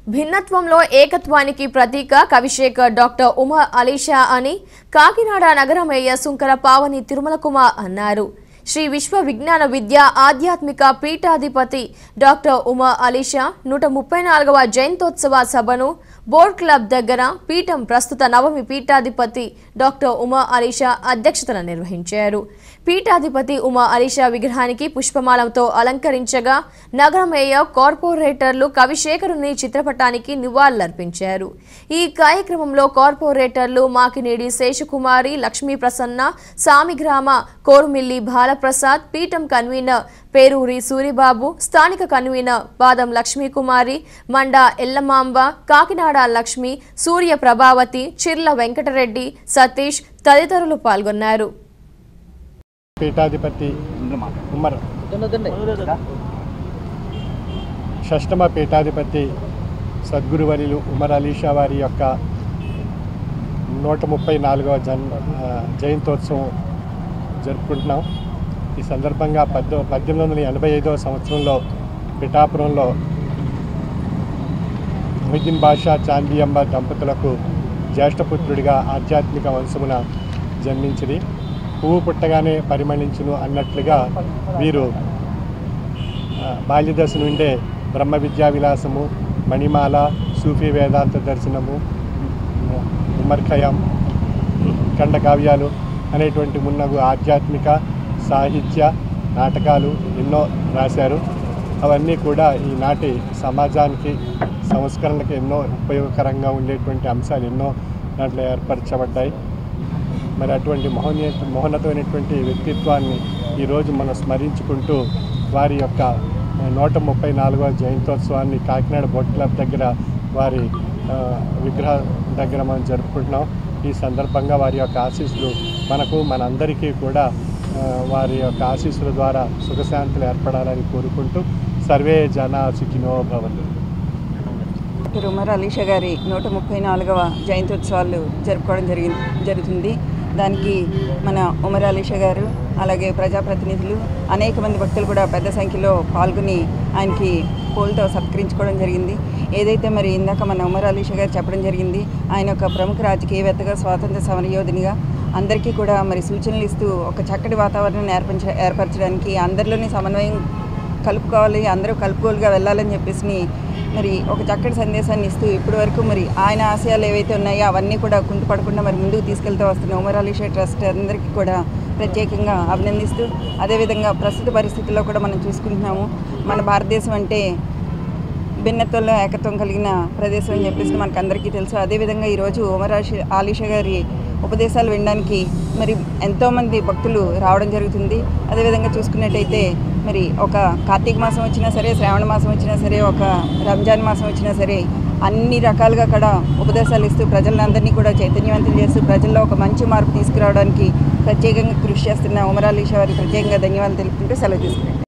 భిన్నత్వంలో ఏకత్వానికి ప్రతీక కవిశేఖర్ డాక్టర్ ఉమా అలీషా అని కాకినాడ నగర మేయర్ సుంకర పావని తిరుమల కుమార్ అన్నారు శ్రీ విశ్వ విజ్ఞాన విద్య ఆధ్యాత్మిక పీఠాధిపతి డాక్టర్ ఉమా అలీషా నూట ముప్పై నాలుగవ జయంతోత్సవ సభను బోర్డ్ క్లబ్ దగ్గర పీఠం ప్రస్తుత నవమి పీఠాధిపతి డాక్టర్ ఉమా అలీషా అధ్యక్షతన నిర్వహించారు పీఠాధిపతి ఉమా అలీషా విగ్రహానికి పుష్పమాలతో అలంకరించగా నగర మేయర్ కార్పొరేటర్లు కవిశేఖరుని చిత్రపటానికి నివాళులర్పించారు ఈ కార్యక్రమంలో కార్పొరేటర్లు మాకినేడి శేషకుమారి లక్ష్మీ ప్రసన్న సామిగ్రామ కోరుమిల్లి బాలప్రసాద్ పీఠం కన్వీనర్ పేరూరి సూరిబాబు స్థానిక కన్వీనర్ బాదం లక్ష్మీకుమారి మండ ఎల్లమాంబ కాకినాడ లక్ష్మి సూర్య ప్రభావతి చిర్ల వెంకటరెడ్డి సతీష్ తదితరులు పాల్గొన్నారు పీఠాధిపతి ఉమ్మర్ షష్టమ పీఠాధిపతి సద్గురువరిలు ఉమర్ అలీషా వారి యొక్క నూట ముప్పై నాలుగవ జన్ ఆ, జయంతోత్సవం జరుపుకుంటున్నాం ఈ సందర్భంగా పద్ద పద్దెనిమిది వందల ఎనభై ఐదవ సంవత్సరంలో పిఠాపురంలో మొహిద్దీన్ బాషా చాందియంబ దంపతులకు జ్యేష్ఠపుత్రుడిగా ఆధ్యాత్మిక వంశమున జన్మించింది పువ్వు పుట్టగానే పరిమళించును అన్నట్లుగా వీరు ఆ, బాల్యదశ నుండే బ్రహ్మ విద్యా విలాసము మణిమాల సూఫీ వేదాంత దర్శనము ఉమర్ఖయం ఖండకావ్యాలు అనేటువంటి మున్నగు ఆధ్యాత్మిక సాహిత్య నాటకాలు ఎన్నో రాశారు అవన్నీ కూడా ఈనాటి సమాజానికి సంస్కరణకి ఎన్నో ఉపయోగకరంగా ఉండేటువంటి అంశాలు ఎన్నో దాంట్లో ఏర్పరచబడ్డాయి మరి అటువంటి మహోన్నత మహోన్నతమైనటువంటి వ్యక్తిత్వాన్ని ఈరోజు మనం స్మరించుకుంటూ వారి యొక్క నూట ముప్పై నాలుగవ జయంతోత్సవాన్ని కాకినాడ బోట్ క్లబ్ దగ్గర వారి ఆ, విగ్రహ దగ్గర మనం జరుపుకుంటున్నాం ఈ సందర్భంగా వారి యొక్క ఆశీస్సులు మనకు మనందరికీ కూడా ఆ, వారి యొక్క ఆశీస్సుల ద్వారా సుఖశాంతులు ఏర్పడాలని కోరుకుంటూ సర్వే జన సుఖినో భవంతు డాక్టర్ ఉమర్ అలీషా గారి నూట ముప్పై నాలుగవ జయంత్యోత్సవాలు జరుపుకోవడం జరిగి జరుగుతుంది దానికి మన ఉమర్ అలీషా గారు అలాగే ప్రజాప్రతినిధులు అనేక మంది భక్తులు కూడా పెద్ద సంఖ్యలో పాల్గొని ఆయనకి పూలతో సత్కరించుకోవడం జరిగింది ఏదైతే మరి ఇందాక మన ఉమర్ అలీషా గారు చెప్పడం జరిగింది ఆయన ఒక ప్రముఖ రాజకీయవేత్తగా స్వాతంత్ర సమరయోధునిగా అందరికీ కూడా మరి సూచనలు ఇస్తూ ఒక చక్కటి వాతావరణాన్ని ఏర్పరచ ఏర్పరచడానికి అందరిలోని సమన్వయం కలుపుకోవాలి అందరూ కలుపుకోలుగా వెళ్ళాలని చెప్పేసి మరి ఒక చక్కటి సందేశాన్ని ఇస్తూ ఇప్పటి వరకు మరి ఆయన ఆశయాలు ఏవైతే ఉన్నాయో అవన్నీ కూడా కుంటుపడకుండా మరి ముందుకు తీసుకెళ్తూ వస్తున్న ఉమర్ అలీషా ట్రస్ట్ అందరికీ కూడా ప్రత్యేకంగా అభినందిస్తూ అదేవిధంగా ప్రస్తుత పరిస్థితుల్లో కూడా మనం చూసుకుంటున్నాము మన భారతదేశం అంటే భిన్నత్వంలో ఏకత్వం కలిగిన ప్రదేశం అని చెప్పేసి మనకు అందరికీ తెలుసు అదేవిధంగా ఈరోజు ఉమర్ ఆషి- ఆలీషా గారి ఉపదేశాలు వినడానికి మరి ఎంతోమంది భక్తులు రావడం జరుగుతుంది అదేవిధంగా చూసుకున్నట్టయితే మరి ఒక కార్తీక మాసం వచ్చినా సరే శ్రావణ మాసం వచ్చినా సరే ఒక రంజాన్ మాసం వచ్చినా సరే అన్ని రకాలుగా కూడా ఉపదేశాలు ఇస్తూ ప్రజలందరినీ కూడా చైతన్యవంతం చేస్తూ ప్రజల్లో ఒక మంచి మార్పు తీసుకురావడానికి ప్రత్యేకంగా కృషి చేస్తున్న ఉమర్ అలీషా వారికి ప్రత్యేకంగా ధన్యవాదాలు తెలుపుకుంటూ సెలవు తీసుకున్నాను